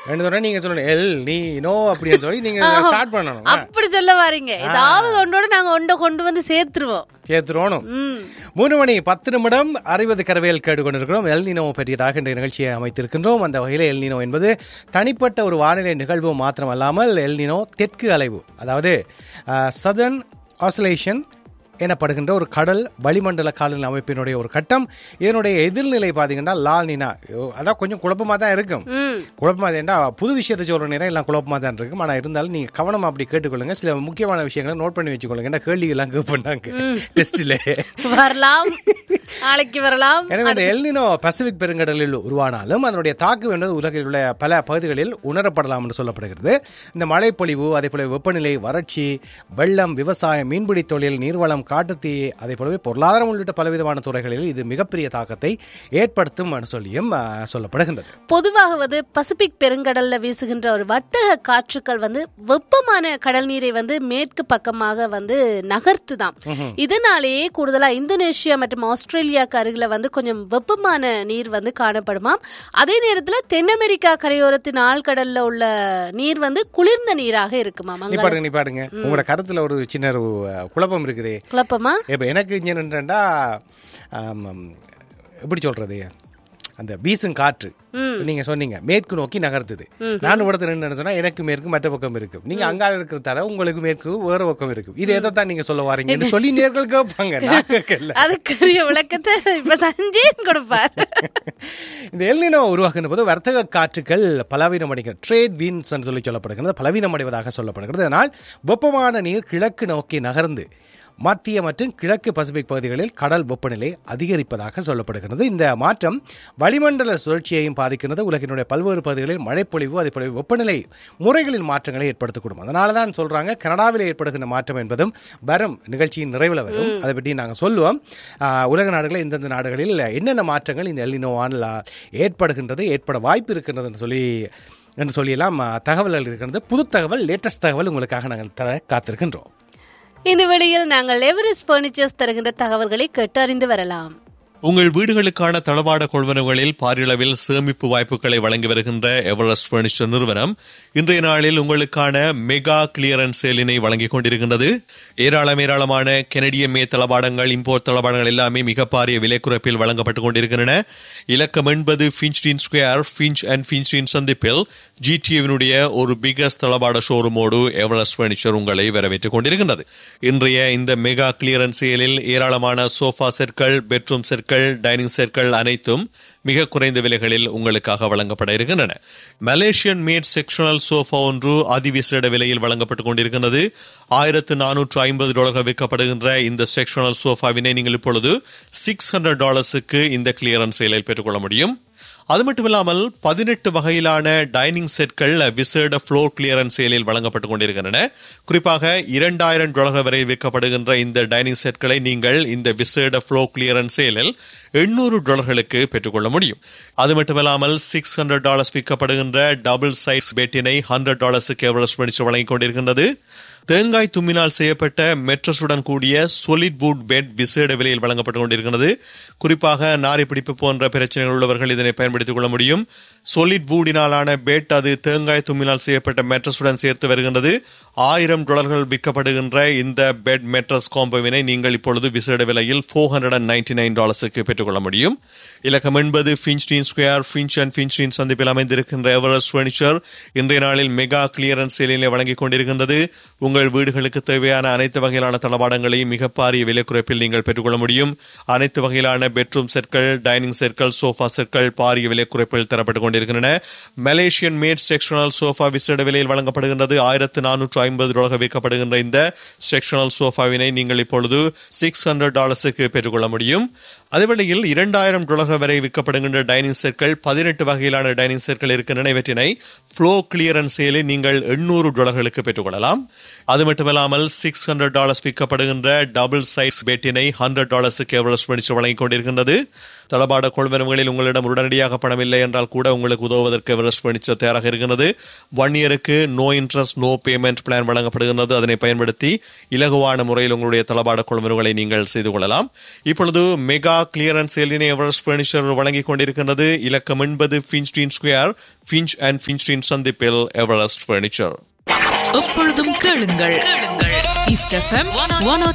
ரெண்டு தடவை நீங்க சொல்லணும் எல் நீ நோ அப்படின்னு சொல்லி நீங்க ஸ்டார்ட் பண்ணணும் அப்படி சொல்ல வாரீங்க ஏதாவது ஒன்றோட நாங்க ஒன்றை கொண்டு வந்து சேர்த்துருவோம் சேர்த்துருவோம் ம் மூணு மணி பத்து நிமிடம் அறுபது கரவேல் கேட்டு கொண்டிருக்கிறோம் எல்னினோ பற்றியதாக இந்த நிகழ்ச்சியை அமைத்திருக்கின்றோம் அந்த வகையில் எல்னினோ என்பது தனிப்பட்ட ஒரு வானிலை நிகழ்வு மாத்திரமல்லாமல் எல்னினோ தெற்கு அலைவு அதாவது சதர்ன் ஆசோலேஷன் எனப்படுகின்ற ஒரு கடல் வளிமண்டல காலநிலை அமைப்பினுடைய ஒரு கட்டம் இதனுடைய எதிர்நிலை பார்த்தீங்கன்னா லால் நினா ஐயோ, அதான் கொஞ்சம் குழப்பமாக தான் இருக்கும் ம் குழப்பமாக ஏன்டா புது விஷயத்தை சொல்கிற நேரம் எல்லாம் குழப்பமாக தான் இருக்கும் ஆனால் இருந்தாலும் நீங்கள் கவனமாக அப்படி கேட்டுக்கொள்ளுங்க சில முக்கியமான விஷயங்களை நோட் பண்ணி வச்சுக்கொள்ளுங்க ஏன்னா கேள்வி எல்லாம் கேட்பாங்க டெஸ்ட்டில் வரலாம் நாளைக்கு வரலாம் எனவே இந்த எல்னினோ பசிபிக் பெருங்கடலில் உருவானாலும் அதனுடைய தாக்கம் என்பது உலகில் உள்ள பல பகுதிகளில் உணரப்படலாம் என்று சொல்லப்படுகிறது இந்த மழைப்பொழிவு அதே போல வெப்பநிலை வறட்சி வெள்ளம் விவசாயம் மீன்பிடி தொழில் நீர்வளம் காட்டுத்தீ அதே போலவே பொருளாதாரம் உள்ளிட்ட பலவிதமான துறைகளில் இது மிகப்பெரிய தாக்கத்தை ஏற்படுத்தும் என்று சொல்லியும் ஆ, சொல்லப்படுகின்றது பொதுவாக வந்து பசிபிக் பெருங்கடல்ல வீசுகின்ற ஒரு வட்டக காற்றுக்கள் வந்து வெப்பமான கடல் நீரை வந்து மேற்கு பக்கமாக வந்து நகர்த்துதாம் இதனாலேயே கூடுதலா இந்தோனேஷியா மற்றும் ஆஸ்திரேலியாக்கு அருகில வந்து கொஞ்சம் வெப்பமான நீர் வந்து காணப்படுமாம் அதே நேரத்துல தென் அமெரிக்கா கரையோரத்தின் ஆழ்கடல்ல உள்ள நீர் வந்து குளிர்ந்த நீராக இருக்குமாம் நீ அங்க பாருங்க நீ பாருங்க உங்களோட கருத்துல ஒரு சின்ன ஒரு அ, குழப்பம் இருக்குதே குழப்பமா இப்போ எனக்கு இங்கே நின்றா எப்படி சொல்றது அந்த வீசும் காற்று நீங்க சொன்னீங்க மேற்கு நோக்கி நகர்த்துது நான் இடத்துல நின்று சொன்னா எனக்கு மேற்கு மற்ற பக்கம் இருக்கும் நீங்க அங்கால இருக்கிற தர உங்களுக்கு மேற்கு வேற பக்கம் இருக்கும் இது எதை தான் நீங்க சொல்ல வாரீங்கன்னு சொல்லி நேர்கள் கேட்பாங்க நான் கேட்கல அதுக்குரிய விளக்கத்தை இப்ப சஞ்சயன் கொடுப்பார் இந்த எல்னினோ உருவாக்குன போது வர்த்தக காற்றுகள் பலவீனம் அடைகிறது ட்ரேட் வீன்ஸ் சொல்லி சொல்லப்படுகிறது பலவீனம் அடைவதாக சொல்லப்படுகிறது அதனால் வெப்பமான நீர் கிழக்கு நோக்கி நகர்ந்து மத்திய மற்றும் கிழக்கு பசிபிக் பகுதிகளில் கடல் வெப்பநிலை அதிகரிப்பதாக சொல்லப்படுகிறது இந்த மாற்றம் வளிமண்டல சுழற்சியையும் பாதிக்கிறது உலகினுடைய பல்வேறு பகுதிகளில் மழைப்பொழிவு அதே போல வெப்பநிலை முறைகளில் மாற்றங்களை ஏற்படுத்தக்கூடும் அதனால தான் சொல்றாங்க கனடாவில் ஏற்படுகின்ற மாற்றம் என்பதும் வரும் நிகழ்ச்சியின் நிறைவில் வரும் அதை பற்றி நாங்கள் சொல்லுவோம் ஆஹ், உலக நாடுகளில் இந்தந்த நாடுகளில் என்னென்ன மாற்றங்கள் இந்த எல்லினோவானால் ஏற்படுகின்றது ஏற்பட வாய்ப்பு இருக்கின்றது என்று சொல்லி என்று சொல்லியெல்லாம் ஆஹ், தகவல்கள் இருக்கின்றது புது தகவல் லேட்டஸ்ட் தகவல் உங்களுக்காக நாங்கள் தர காத்திருக்கின்றோம் இந்த வேளையில் நாங்கள் எவரெஸ்ட் பர்னிச்சர்ஸ் தருகின்ற தகவல்களை கேட்டு அறிந்து வரலாம் உங்கள் வீடுகளுக்கான தளவாட கொள்வனவுகளில் பாரியளவில் சேமிப்பு வாய்ப்புகளை வழங்கி வருகின்ற எவரெஸ்ட் பர்னிச்சர் நிறுவனம் இன்றைய நாளில் உங்களுக்கான மெகா கிளியரன்ஸ் சேலினை வழங்கிக் கொண்டிருக்கின்றது ஏராளம் ஏராளமான கெனடிய மே தளவாடங்கள் இம்போர்ட் தளவாடங்கள் எல்லாமே மிக பாரிய விலை குறைப்பில் வழங்கப்பட்டுக் கொண்டிருக்கின்றன இலக்கம் என்பது Finchdene Square Finch and Finchdene சந்திப்பில் ஜிடிஏவினுடைய ஒரு பிகஸ்ட் தளவாட ஷோரூமோடு எவரெஸ்ட் பர்னிச்சர் உங்களை வரவேற்றுக் கொண்டிருக்கின்றது இன்றைய இந்த மெகா கிளியரன்ஸ் சேலில் ஏராளமான சோஃபா செற்கள் பெட்ரூம் செற்கள் டைனிங் செற்கள் அனைத்தும் மிக குறைந்த விலைகளில் உங்களுக்காக வழங்கப்பட இருக்கின்றன மலேசியன் மேட் செக்ஷனல் சோஃபா ஒன்று அதிவிசேட விலையில் வழங்கப்பட்டுக் கொண்டிருக்கின்றது ஆயிரத்து நானூற்று ஐம்பது டாலர்கள் விற்கப்படுகின்ற இந்த செக்ஷனல் சோஃபாவினை நீங்கள் இப்பொழுது சிக்ஸ் ஹண்ட்ரட் டாலர்ஸுக்கு இந்த கிளியரன்ஸ் சேலில் பெற்றுக்கொள்ள முடியும் அது மட்டுமில்லாமல் பதினெட்டு வகையிலான டைனிங் செட்கள் விசேட ஃப்ளோர் கிளியரன்ஸ் சேலில் வழங்கப்பட்டுக் கொண்டிருக்கின்றன குறிப்பாக இரண்டாயிரம் டாலர்கள் வரை விற்கப்படுகின்ற இந்த டைனிங் செட்களை நீங்கள் இந்த விசேட ஃப்ளோர் கிளியரன்ஸ் சேலில் எண்ணூறு டாலர்களுக்கு பெற்றுக்கொள்ள முடியும் அது மட்டுமில்லாமல் சிக்ஸ் ஹண்ட்ரட் டாலர்ஸ் விற்கப்படுகின்ற டபுள் சைஸ் பெட்டினை ஹண்ட்ரட் டாலர்ஸுக்கு எவரெஸ்ட் பணிச்சு வழங்கிக் கொண்டிருக்கின்றது தேங்காய் தும்மினால் செய்யப்பட்ட மெட்ரஸுடன் கூடிய சொலிட் வுட் பெட் விசேட விலையில் வழங்கப்பட்டுக் கொண்டிருக்கிறது குறிப்பாக நாரி பிடிப்பு போன்ற பிரச்சனைகள் உள்ளவர்கள் இதனை பயன்படுத்திக் கொள்ள முடியும் சொலிட் வூடினாலான பெட் அது தேங்காய் தும்மினால் செய்யப்பட்ட மெட்ரஸுடன் சேர்த்து வருகின்றது ஆயிரம் டாலர்கள் விற்கப்படுகின்ற இந்த பெட் மெட்ரஸ் காம்போவினை நீங்கள் இப்பொழுது விசேட விலையில் four hundred and ninety nine டாலர்ஸுக்கு பெற்றுக்கொள்ள முடியும் இலக்கம் என்பது Finchdene Square Finch and Finchdene சந்திப்பில் அமைந்திருக்கின்ற எவரெஸ்ட் ஃபர்னிச்சர் இன்றைய நாளில் மெகா கிளியரன்ஸ் சேலிலே வழங்கிக் கொண்டிருக்கின்றது உங்கள் வீடுகளுக்கு தேவையான அனைத்து வகையிலான தளவாடங்களையும் மிக பாரிய விலை குறைப்பில் நீங்கள் பெற்றுக்கொள்ள முடியும் அனைத்து வகையிலான பெட்ரூம் செட்கள் டைனிங் செட்கள் சோஃபா செட்கள் பாரிய விலை குறைப்பில் தரப்பட்டுக் கொண்டிருக்கின்றன மலேசியன் மேட் செக்ஷனல் சோஃபா விசேட விலையில் வழங்கப்படுகின்றது ஆயிரத்து நானூற்று ஐம்பது டாலர்கள் விற்கப்படுகின்ற இந்த செக்ஷனல் சோஃபாவினை நீங்கள் இப்பொழுது சிக்ஸ் ஹண்ட்ரட் டாலர்ஸுக்கு பெற்றுக்கொள்ள முடியும் அதேவேளையில் இரண்டாயிரம் டாலர்கள் வரை விற்கப்படுகின்ற டைனிங் செட்கள் பதினெட்டு வகையிலான டைனிங் செட்கள் இருக்கின்றன இவற்றினை ஃப்ளோ கிளியரன்ஸ் சேலில் நீங்கள் எண்ணூறு டாலர்களுக்கு பெற்றுக்கொள்ளலாம் அது மட்டுமல்லாமல் சிக்ஸ் ஹண்ட்ரட் டாலர்ஸ் விற்கப்படுகின்ற டபுள் சைஸ் பெட்டினை ஹண்ட்ரட் டாலர்ஸுக்கு எவரெஸ்ட் பணிச்சு வழங்கிக் கொண்டிருக்கின்றது தளபாட கொள்வனவுகளில் உங்களிடம் உடனடியாக பணம் இல்லை என்றால் கூட உங்களுக்கு உதவுவதற்கு எவரெஸ்ட் பணிச்சர் தயாராக இருக்கிறது ஒன் இயருக்கு no interest no payment plan வழங்கப்படுகின்றது அதனை பயன்படுத்தி இலகுவான முறையில் உங்களுடைய தளபாட கொள்வனவுகளை நீங்கள் செய்து கொள்ளலாம் இப்பொழுது மெகா மெகா கிளியரன்ஸ் சேலினை எவரெஸ்ட் பர்னிச்சர் வழங்கிக் கொண்டிருக்கின்றது இலக்கம் என்பது Finchdene Square Finch and Finchdene சந்திப்பில் எவரெஸ்ட் பர்னிச்சர் எப்பொழுதும் கேளுங்கள் கேளுங்கள் ஈஸ்ட் எஃப்எம் ஒன்